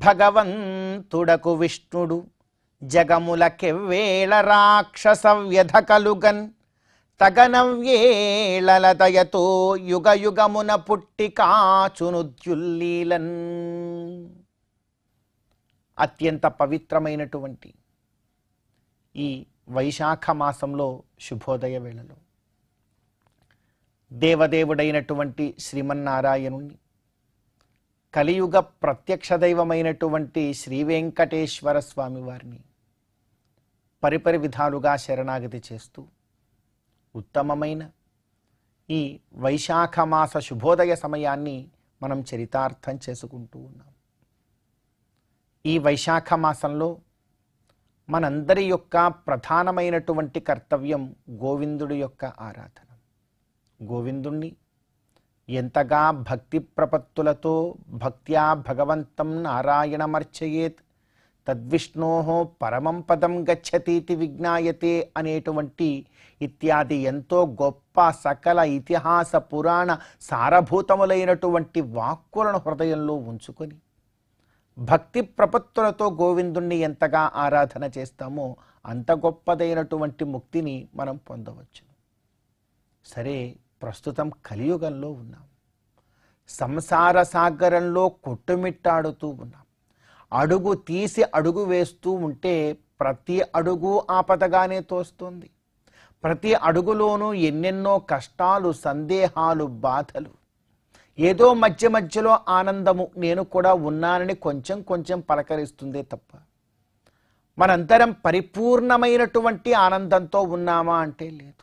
భగవంతుడకు విష్ణుడు జగములకెవ్వేళ రాక్షస వ్యధ కలుగన్ తగనవ్యేళల దయతో యుగ యుగమున పుట్టి కాచునుద్యుల్లీలన్ అత్యంత పవిత్రమైనటువంటి ఈ వైశాఖ మాసంలో శుభోదయ వేళలో దేవదేవుడైనటువంటి శ్రీమన్నారాయణుణ్ణి కలియుగ ప్రత్యక్ష దైవమైనటువంటి శ్రీ వెంకటేశ్వర స్వామి వారిని పరిపరి విధాలుగా శరణాగతి చేస్తూ ఉత్తమమైన ఈ వైశాఖ మాస శుభోదయ సమయాన్ని మనం చరితార్థం చేసుకుంటూ ఉన్నాం ఈ వైశాఖ మాసంలో మనందరి యొక్క ప్రధానమైనటువంటి కర్తవ్యం గోవిందుడి యొక్క ఆరాధన గోవిందుణ్ణి ఎంతగా భక్తి ప్రపత్తులతో భక్త్యా భగవంతం నారాయణమర్చయేత్ తద్విష్ణో పరమం పదం గచ్చతీతి విజ్ఞాయతే అనేటువంటి ఇత్యాది ఎంతో గొప్ప సకల ఇతిహాస పురాణ సారభూతములైనటువంటి వాక్కులను హృదయంలో ఉంచుకొని భక్తి ప్రపత్తులతో గోవిందుణ్ణి ఎంతగా ఆరాధన చేస్తామో అంత గొప్పదైనటువంటి ముక్తిని మనం పొందవచ్చు సరే ప్రస్తుతం కలియుగంలో ఉన్నాం సంసార సాగరంలో కొట్టుమిట్టాడుతూ ఉన్నాం అడుగు తీసి అడుగు వేస్తూ ఉంటే ప్రతి అడుగు ఆపదగానే తోస్తుంది ప్రతి అడుగులోనూ ఎన్నెన్నో కష్టాలు సందేహాలు బాధలు ఏదో మధ్య మధ్యలో ఆనందము నేను కూడా ఉన్నానని కొంచెం కొంచెం పలకరిస్తుందే తప్ప మనంతరం పరిపూర్ణమైనటువంటి ఆనందంతో ఉన్నామా అంటే లేదు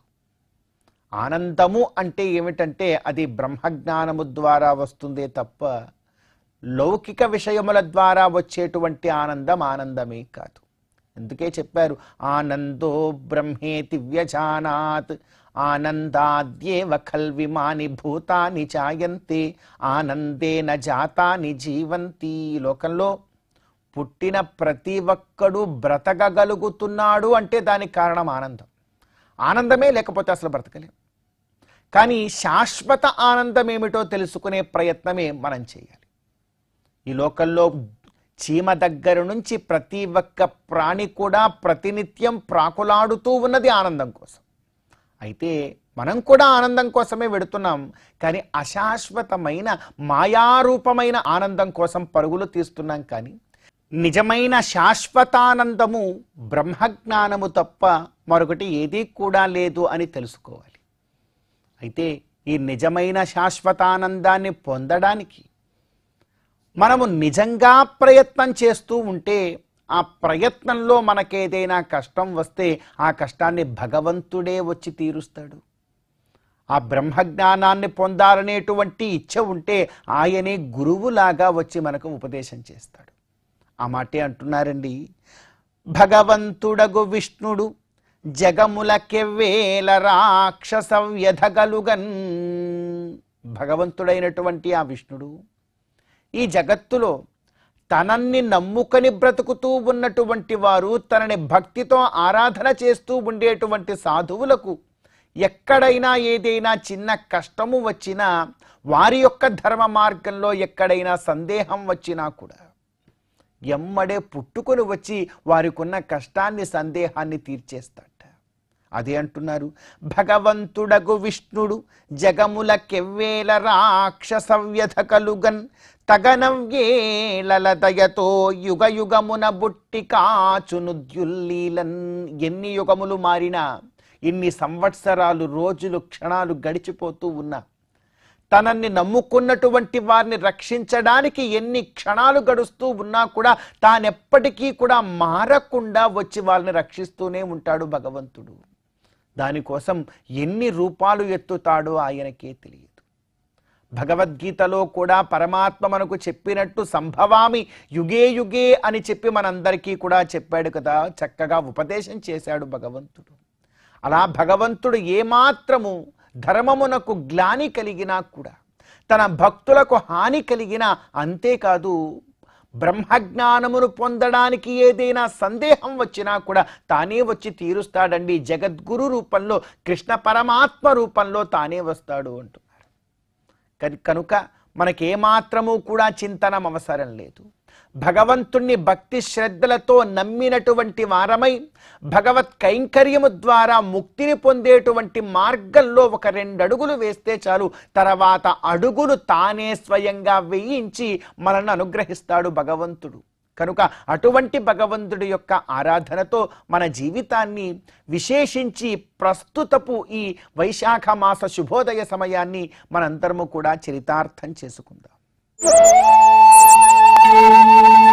ఆనందము అంటే ఏమిటంటే అది బ్రహ్మజ్ఞానము ద్వారా వస్తుందే తప్ప లౌకిక విషయముల ద్వారా వచ్చేటువంటి ఆనందం ఆనందమే కాదు అందుకే చెప్పారు ఆనందో బ్రహ్మేతి వ్యజానాత్ ఆనందాద్యేవ ఖల్విమాని భూతాని చాయంతే ఆనందేన జాతాని జీవంతి ఈ లోకంలో పుట్టిన ప్రతి ఒక్కడు బ్రతకగలుగుతున్నాడు అంటే దానికి కారణం ఆనందం ఆనందమే లేకపోతే అసలు బ్రతకలేం కానీ శాశ్వత ఆనందం ఏమిటో తెలుసుకునే ప్రయత్నమే మనం చేయాలి ఈ లోకంలో చీమ దగ్గర నుంచి ప్రతి ఒక్క ప్రాణి కూడా ప్రతినిత్యం ప్రాకులాడుతూ ఉన్నది ఆనందం కోసం అయితే మనం కూడా ఆనందం కోసమే వెడుతున్నాం కానీ అశాశ్వతమైన మాయారూపమైన ఆనందం కోసం పరుగులు తీస్తున్నాం కానీ నిజమైన శాశ్వతానందము బ్రహ్మజ్ఞానము తప్ప మరొకటి ఏదీ కూడా లేదు అని తెలుసుకోవాలి అయితే ఈ నిజమైన శాశ్వతానందాన్ని పొందడానికి మనము నిజంగా ప్రయత్నం చేస్తూ ఉంటే ఆ ప్రయత్నంలో మనకేదైనా కష్టం వస్తే ఆ కష్టాన్ని భగవంతుడే వచ్చి తీరుస్తాడు ఆ బ్రహ్మజ్ఞానాన్ని పొందాలనేటువంటి ఇచ్చ ఉంటే ఆయనే గురువులాగా వచ్చి మనకు ఉపదేశం చేస్తాడు ఆ మాటే అంటున్నారండి భగవంతుడగు విష్ణుడు జగములకెవ్వేల రాక్షస వ్యధగలుగన్ భగవంతుడైనటువంటి ఆ విష్ణుడు ఈ జగత్తులో తనన్ని నమ్ముకొని బ్రతుకుతూ ఉన్నటువంటి వారు తనని భక్తితో ఆరాధన చేస్తూ ఉండేటువంటి సాధువులకు ఎక్కడైనా ఏదైనా చిన్న కష్టము వచ్చినా వారి యొక్క ధర్మ మార్గంలో ఎక్కడైనా సందేహం వచ్చినా కూడా ఎమ్మడే పుట్టుకొని వచ్చి వారికున్న కష్టాన్ని సందేహాన్ని తీర్చేస్తాట అదే అంటున్నారు భగవంతుడగు విష్ణుడు జగములకెవ్వేల రాక్షస వ్యధ కలుగన్ తగనవ్యేళల దయతో యుగ యుగమున బుట్టి కాచునుద్యుల్లీలన్ ఎన్ని యుగములు మారినా ఇన్ని సంవత్సరాలు రోజులు క్షణాలు గడిచిపోతూ ఉన్నా తనని నమ్ముకున్నటువంటి వారిని రక్షించడానికి ఎన్ని క్షణాలు గడుస్తూ ఉన్నా కూడా తానెప్పటికీ కూడా మారకుండా వచ్చి వాళ్ళని రక్షిస్తూనే ఉంటాడు భగవంతుడు దానికోసం ఎన్ని రూపాలు ఎత్తుతాడో ఆయనకే తెలియదు భగవద్గీతలో కూడా పరమాత్మ మనకు చెప్పినట్టు సంభవామి యుగే యుగే అని చెప్పి మనందరికీ కూడా చెప్పాడు కదా చక్కగా ఉపదేశం చేశాడు భగవంతుడు అలా భగవంతుడు ఏమాత్రము ధర్మమునకు గ్లాని కలిగినా కూడా తన భక్తులకు హాని కలిగినా అంతేకాదు బ్రహ్మజ్ఞానమును పొందడానికి ఏదైనా సందేహం వచ్చినా కూడా తానే వచ్చి తీరుస్తాడండి జగద్గురు రూపంలో కృష్ణ పరమాత్మ రూపంలో తానే వస్తాడు అంటున్నారు కనుక మనకేమాత్రము కూడా చింతనం అవసరం లేదు భగవంతుణ్ణి భక్తి శ్రద్ధలతో నమ్మినటువంటి వారమై భగవత్ కైంకర్యము ద్వారా ముక్తిని పొందేటువంటి మార్గంలో ఒక రెండు అడుగులు వేస్తే చాలు తర్వాత అడుగులు తానే స్వయంగా వేయించి మనల్ని అనుగ్రహిస్తాడు భగవంతుడు కనుక అటువంటి భగవంతుడి యొక్క ఆరాధనతో మన జీవితాన్ని విశేషించి ప్రస్తుతపు ఈ వైశాఖ మాస శుభోదయ సమయాన్ని మనందరము కూడా చరితార్థం చేసుకుందాం